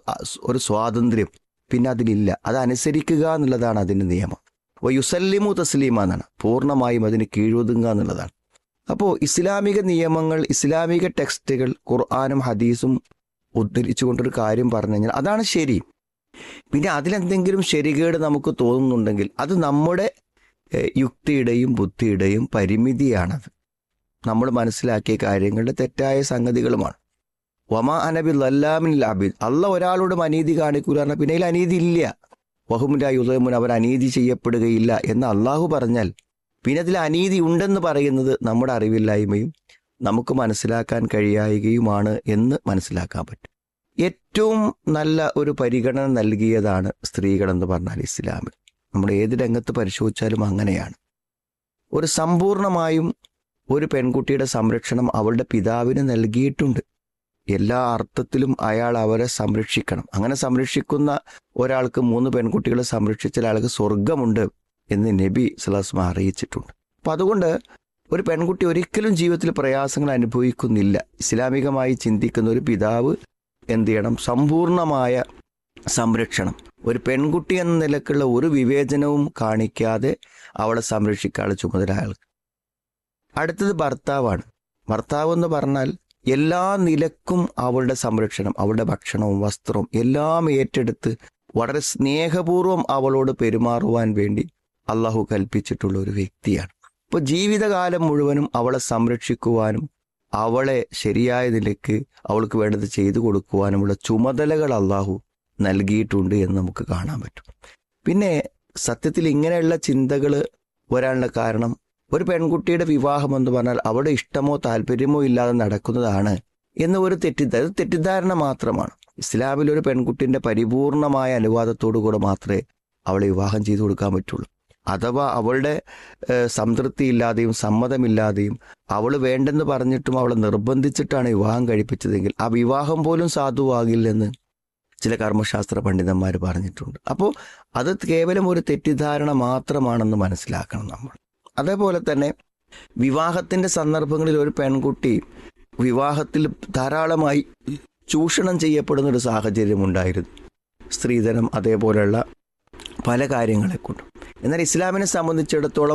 ഒരു സ്വാതന്ത്ര്യം പിന്നെ അതിലില്ല അത് അനുസരിക്കുക എന്നുള്ളതാണ് അതിൻ്റെ നിയമം അപ്പോൾ യുസല്ലിമു തസ്ലീമ എന്നാണ് പൂർണ്ണമായും അതിന് കീഴൊതുങ്ങുക എന്നുള്ളതാണ് അപ്പോൾ ഇസ്ലാമിക നിയമങ്ങൾ ഇസ്ലാമിക ടെക്സ്റ്റുകൾ ഖുർആാനും ഹദീസും ഉദ്ധരിച്ചുകൊണ്ടൊരു കാര്യം പറഞ്ഞു കഴിഞ്ഞാൽ അതാണ് ശരി പിന്നെ അതിലെന്തെങ്കിലും ശരികേട് നമുക്ക് തോന്നുന്നുണ്ടെങ്കിൽ അത് നമ്മുടെ ഏഹ്, യുക്തിയുടെയും ബുദ്ധിയുടെയും പരിമിതിയാണത് നമ്മൾ മനസ്സിലാക്കിയ കാര്യങ്ങളുടെ തെറ്റായ സംഗതികളുമാണ് വമാ അനബി ലല്ലാമിൻ ലാബിദ് അല്ല ഒരാളോടും അനീതി കാണിക്കൂല പറഞ്ഞാൽ പിന്നെ അതിൽ അനീതി ഇല്ല വഹുമുല യുദമുൻ അവർ അനീതി ചെയ്യപ്പെടുകയില്ല എന്ന് അള്ളാഹു പറഞ്ഞാൽ പിന്നെ അതിൽ അനീതി ഉണ്ടെന്ന് പറയുന്നത് നമ്മുടെ അറിവില്ലായ്മയും നമുക്ക് മനസ്സിലാക്കാൻ കഴിയായികയുമാണ് എന്ന് മനസ്സിലാക്കാൻ പറ്റും ഏറ്റവും നല്ല ഒരു പരിഗണന നൽകിയതാണ് സ്ത്രീകളെന്ന് പറഞ്ഞാൽ ഇസ്ലാമിൽ നമ്മൾ ഏത് രംഗത്ത് പരിശോധിച്ചാലും അങ്ങനെയാണ് ഒരു സമ്പൂർണമായും ഒരു പെൺകുട്ടിയുടെ സംരക്ഷണം അവളുടെ പിതാവിന് നൽകിയിട്ടുണ്ട് എല്ലാ അർത്ഥത്തിലും അയാൾ അവരെ സംരക്ഷിക്കണം അങ്ങനെ സംരക്ഷിക്കുന്ന ഒരാൾക്ക് മൂന്ന് പെൺകുട്ടികളെ സംരക്ഷിച്ച ഒരാൾക്ക് സ്വർഗമുണ്ട് എന്ന് നബി സലാസ്മ അറിയിച്ചിട്ടുണ്ട് അപ്പം അതുകൊണ്ട് ഒരു പെൺകുട്ടി ഒരിക്കലും ജീവിതത്തിൽ പ്രയാസങ്ങൾ അനുഭവിക്കുന്നില്ല ഇസ്ലാമികമായി ചിന്തിക്കുന്ന ഒരു പിതാവ് എന്ത് ചെയ്യണം സമ്പൂർണമായ സംരക്ഷണം ഒരു പെൺകുട്ടി എന്ന നിലക്കുള്ള ഒരു വിവേചനവും കാണിക്കാതെ അവളെ സംരക്ഷിക്കാനുള്ള ചുമതല അയാൾക്ക് അടുത്തത് ഭർത്താവാണ് ഭർത്താവ് എന്ന് പറഞ്ഞാൽ എല്ലാ നിലക്കും അവളുടെ സംരക്ഷണം അവളുടെ ഭക്ഷണവും വസ്ത്രവും എല്ലാം ഏറ്റെടുത്ത് വളരെ സ്നേഹപൂർവ്വം അവളോട് പെരുമാറുവാൻ വേണ്ടി അള്ളാഹു കൽപ്പിച്ചിട്ടുള്ള ഒരു വ്യക്തിയാണ് ഇപ്പോൾ ജീവിതകാലം മുഴുവനും അവളെ സംരക്ഷിക്കുവാനും അവളെ ശരിയായ നിലയ്ക്ക് അവൾക്ക് വേണ്ടത് ചെയ്തു കൊടുക്കുവാനുമുള്ള ചുമതലകൾ അള്ളാഹു നൽകിയിട്ടുണ്ട് എന്ന് നമുക്ക് കാണാൻ പറ്റും പിന്നെ സത്യത്തിൽ ഇങ്ങനെയുള്ള ചിന്തകൾ വരാനുള്ള കാരണം ഒരു പെൺകുട്ടിയുടെ വിവാഹം എന്ന് പറഞ്ഞാൽ അവളുടെ ഇഷ്ടമോ താല്പര്യമോ ഇല്ലാതെ നടക്കുന്നതാണ് എന്ന ഒരു തെറ്റിദ്ധാരണ ഇത് തെറ്റിദ്ധാരണ മാത്രമാണ് ഇസ്ലാമിൽ ഒരു പെൺകുട്ടിന്റെ പരിപൂർണമായ അനുവാദത്തോടു കൂടെ മാത്രമേ അവളെ വിവാഹം ചെയ്തു കൊടുക്കാൻ പറ്റുള്ളൂ അഥവാ അവളുടെ ഏഹ്, സംതൃപ്തിയില്ലാതെയും സമ്മതമില്ലാതെയും അവൾ വേണ്ടെന്ന് പറഞ്ഞിട്ടും അവളെ നിർബന്ധിച്ചിട്ടാണ് വിവാഹം കഴിപ്പിച്ചതെങ്കിൽ ആ വിവാഹം പോലും സാധുവാകില്ലെന്ന് ചില കർമ്മശാസ്ത്ര പണ്ഡിതന്മാർ പറഞ്ഞിട്ടുണ്ട് അപ്പോൾ അത് കേവലം ഒരു തെറ്റിദ്ധാരണ മാത്രമാണെന്ന് മനസ്സിലാക്കണം നമ്മൾ അതേപോലെ തന്നെ വിവാഹത്തിന്റെ സന്ദർഭങ്ങളിൽ ഒരു പെൺകുട്ടി വിവാഹത്തിൽ ധാരാളമായി ചൂഷണം ചെയ്യപ്പെടുന്ന ഒരു സാഹചര്യം ഉണ്ടായിരുന്നു സ്ത്രീധനം അതേപോലെയുള്ള പല കാര്യങ്ങളെ കൊണ്ടും എന്നാൽ ഇസ്ലാമിനെ സംബന്ധിച്ചിടത്തോളം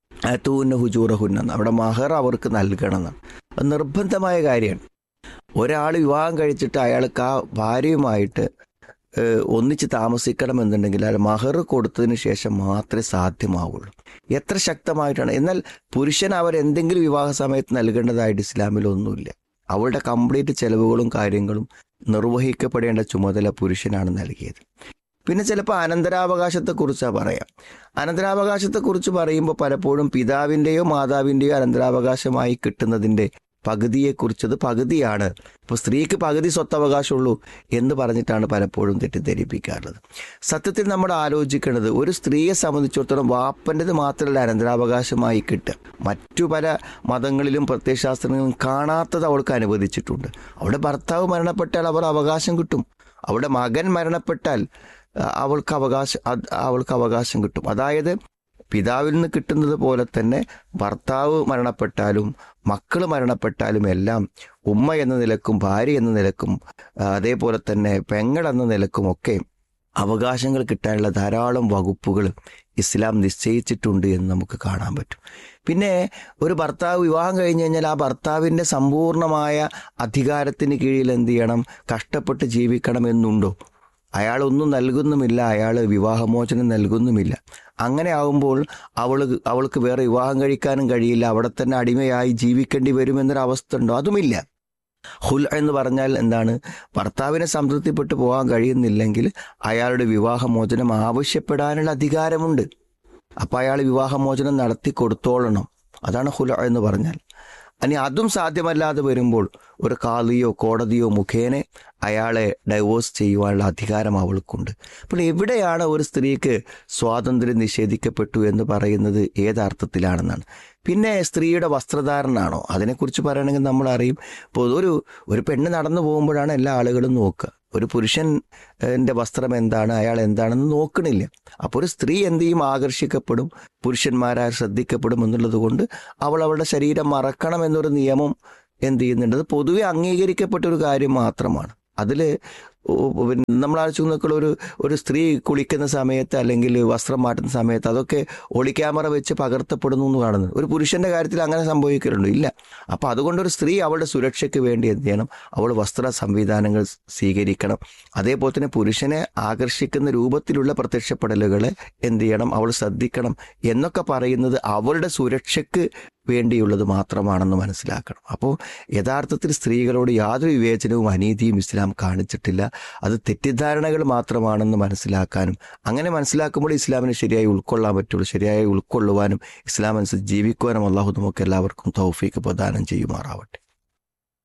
തൂന്ന ഹുജൂറഹുന്ന അവിടെ മഹർ അവർക്ക് നൽകണം എന്നാണ് അത് നിർബന്ധമായ കാര്യമാണ് ഒരാൾ വിവാഹം കഴിച്ചിട്ട് അയാൾക്ക് ആ ഭാര്യയുമായിട്ട് ഏഹ്, ഒന്നിച്ച് താമസിക്കണമെന്നുണ്ടെങ്കിൽ അയാൾ മഹർ കൊടുത്തതിന് ശേഷം മാത്രമേ സാധ്യമാവുള്ളൂ എത്ര ശക്തമായിട്ടാണ് എന്നാൽ പുരുഷൻ അവർ എന്തെങ്കിലും വിവാഹ സമയത്ത് നൽകേണ്ടതായിട്ട് ഇസ്ലാമിലൊന്നുമില്ല അവളുടെ കംപ്ലീറ്റ് ചെലവുകളും കാര്യങ്ങളും നിർവഹിക്കപ്പെടേണ്ട ചുമതല പുരുഷനാണ് നൽകിയത് പിന്നെ ചിലപ്പോൾ അനന്തരാവകാശത്തെക്കുറിച്ചാണ് പറയാം അനന്തരാവകാശത്തെക്കുറിച്ച് പറയുമ്പോൾ പലപ്പോഴും പിതാവിൻ്റെയോ മാതാവിൻ്റെയോ അനന്തരാവകാശമായി കിട്ടുന്നതിൻ്റെ പകുതിയെക്കുറിച്ചത് പകുതിയാണ് ഇപ്പോൾ സ്ത്രീക്ക് പകുതി സ്വത്തവകാശമുള്ളൂ എന്ന് പറഞ്ഞിട്ടാണ് പലപ്പോഴും തെറ്റിദ്ധരിപ്പിക്കാറുള്ളത് സത്യത്തിൽ നമ്മൾ ആലോചിക്കേണ്ടത് ഒരു സ്ത്രീയെ സംബന്ധിച്ചിടത്തോളം വാപ്പൻ്റെത് മാത്രമല്ല അനന്തരാവകാശമായി കിട്ടുക മറ്റു പല മതങ്ങളിലും പ്രത്യയശാസ്ത്രങ്ങളിലും കാണാത്തത് അവൾക്ക് അനുവദിച്ചിട്ടുണ്ട് അവളുടെ ഭർത്താവ് മരണപ്പെട്ടാൽ അവർ അവകാശം കിട്ടും അവളുടെ മകൻ മരണപ്പെട്ടാൽ ആ, അവൾക്ക് അവകാശം അത് അവൾക്ക് അവകാശം കിട്ടും അതായത് പിതാവിൽ നിന്ന് കിട്ടുന്നത് പോലെ തന്നെ ഭർത്താവ് മരണപ്പെട്ടാലും മക്കൾ മരണപ്പെട്ടാലും എല്ലാം ഉമ്മ എന്ന നിലക്കും ഭാര്യ എന്ന നിലക്കും ആ, അതേപോലെ തന്നെ പെങ്ങൾ എന്ന നിലക്കുമൊക്കെ അവകാശങ്ങൾ കിട്ടാനുള്ള ധാരാളം വകുപ്പുകൾ ഇസ്ലാം നിശ്ചയിച്ചിട്ടുണ്ട് എന്ന് നമുക്ക് കാണാൻ പറ്റും പിന്നെ ഒരു ഭർത്താവ് വിവാഹം കഴിഞ്ഞ് കഴിഞ്ഞാൽ ആ ഭർത്താവിൻ്റെ സമ്പൂർണമായ അധികാരത്തിന് കീഴിൽ എന്ത് ചെയ്യണം കഷ്ടപ്പെട്ട് ജീവിക്കണം എന്നുണ്ടോ അയാൾ ഒന്നും നൽകുന്നുമില്ല അയാൾ വിവാഹമോചനം നൽകുന്നുമില്ല അങ്ങനെ ആകുമ്പോൾ അവൾ അവൾക്ക് വേറെ വിവാഹം കഴിക്കാനും കഴിയില്ല അവിടെ തന്നെ അടിമയായി ജീവിക്കേണ്ടി വരുമെന്നൊരു അവസ്ഥ ഉണ്ടോ അതുമില്ല ഹുൽ എന്ന് പറഞ്ഞാൽ എന്താണ് ഭർത്താവിനെ സംതൃപ്തിപ്പെട്ട് പോകാൻ കഴിയുന്നില്ലെങ്കിൽ അയാളുടെ വിവാഹമോചനം ആവശ്യപ്പെടാനുള്ള അധികാരമുണ്ട് അപ്പം അയാൾ വിവാഹമോചനം നടത്തി കൊടുത്തോളണം അതാണ് ഹുല എന്ന് പറഞ്ഞാൽ ഇനി അതും സാധ്യമല്ലാതെ വരുമ്പോൾ ഒരു കാളിയോ കോടതിയോ മുഖേന അയാളെ ഡൈവോഴ്സ് ചെയ്യുവാനുള്ള അധികാരം അവൾക്കുണ്ട് അപ്പോൾ എവിടെയാണ് ഒരു സ്ത്രീക്ക് സ്വാതന്ത്ര്യം നിഷേധിക്കപ്പെട്ടു എന്ന് പറയുന്നത് ഏതർത്ഥത്തിലാണെന്നാണ് പിന്നെ സ്ത്രീയുടെ വസ്ത്രധാരണമാണോ അതിനെക്കുറിച്ച് പറയുകയാണെങ്കിൽ നമ്മൾ അറിയും ഇപ്പോൾ ഒരു ഒരു പെണ്ണ് നടന്നു പോകുമ്പോഴാണ് എല്ലാ ആളുകളും നോക്കുക ഒരു പുരുഷൻ എൻ്റെ വസ്ത്രം എന്താണ് അയാൾ എന്താണെന്ന് നോക്കണില്ല അപ്പോൾ ഒരു സ്ത്രീ എന്ത് ചെയ്യും ആകർഷിക്കപ്പെടും പുരുഷന്മാരാൽ ശ്രദ്ധിക്കപ്പെടും എന്നുള്ളത് കൊണ്ട് അവൾ അവളുടെ ശരീരം മറക്കണം എന്നൊരു നിയമം എന്ത് ചെയ്യുന്നുണ്ട് അത് പൊതുവെ അംഗീകരിക്കപ്പെട്ട ഒരു കാര്യം മാത്രമാണ് അതിൽ നമ്മൾ ആലോചിച്ച് നോക്കുള്ള ഒരു ഒരു സ്ത്രീ കുളിക്കുന്ന സമയത്ത് അല്ലെങ്കിൽ വസ്ത്രം മാറ്റുന്ന സമയത്ത് അതൊക്കെ ഒളി ക്യാമറ വെച്ച് പകർത്തപ്പെടുന്നു എന്ന് കാണുന്നത് ഒരു പുരുഷന്റെ കാര്യത്തിൽ അങ്ങനെ സംഭവിക്കലുണ്ടോ ഇല്ല അപ്പോൾ അതുകൊണ്ട് ഒരു സ്ത്രീ അവളുടെ സുരക്ഷയ്ക്ക് വേണ്ടി എന്ത് ചെയ്യണം അവൾ വസ്ത്ര സംവിധാനങ്ങൾ സ്വീകരിക്കണം അതേപോലെ തന്നെ പുരുഷനെ ആകർഷിക്കുന്ന രൂപത്തിലുള്ള പ്രത്യക്ഷപ്പെടലുകളെ എന്ത് ചെയ്യണം അവൾ ശ്രദ്ധിക്കണം എന്നൊക്കെ പറയുന്നത് അവളുടെ സുരക്ഷയ്ക്ക് വേണ്ടിയുള്ളത് മാത്രമാണെന്ന് മനസ്സിലാക്കണം അപ്പോൾ യഥാർത്ഥത്തിൽ സ്ത്രീകളോട് യാതൊരു വിവേചനവും അനീതിയും ഇസ്ലാം കാണിച്ചിട്ടില്ല അത് തെറ്റിദ്ധാരണകൾ മാത്രമാണെന്ന് മനസ്സിലാക്കാനും അങ്ങനെ മനസ്സിലാക്കുമ്പോൾ ഇസ്ലാമിനെ ശരിയായി ഉൾക്കൊള്ളാൻ പറ്റുള്ളൂ ശരിയായി ഉൾക്കൊള്ളുവാനും ഇസ്ലാം അനുസരിച്ച് ജീവിക്കുവാനും അള്ളാഹു നമുക്ക് എല്ലാവർക്കും തൗഫീക്ക് പ്രദാനം ചെയ്യുമാറാവട്ടെ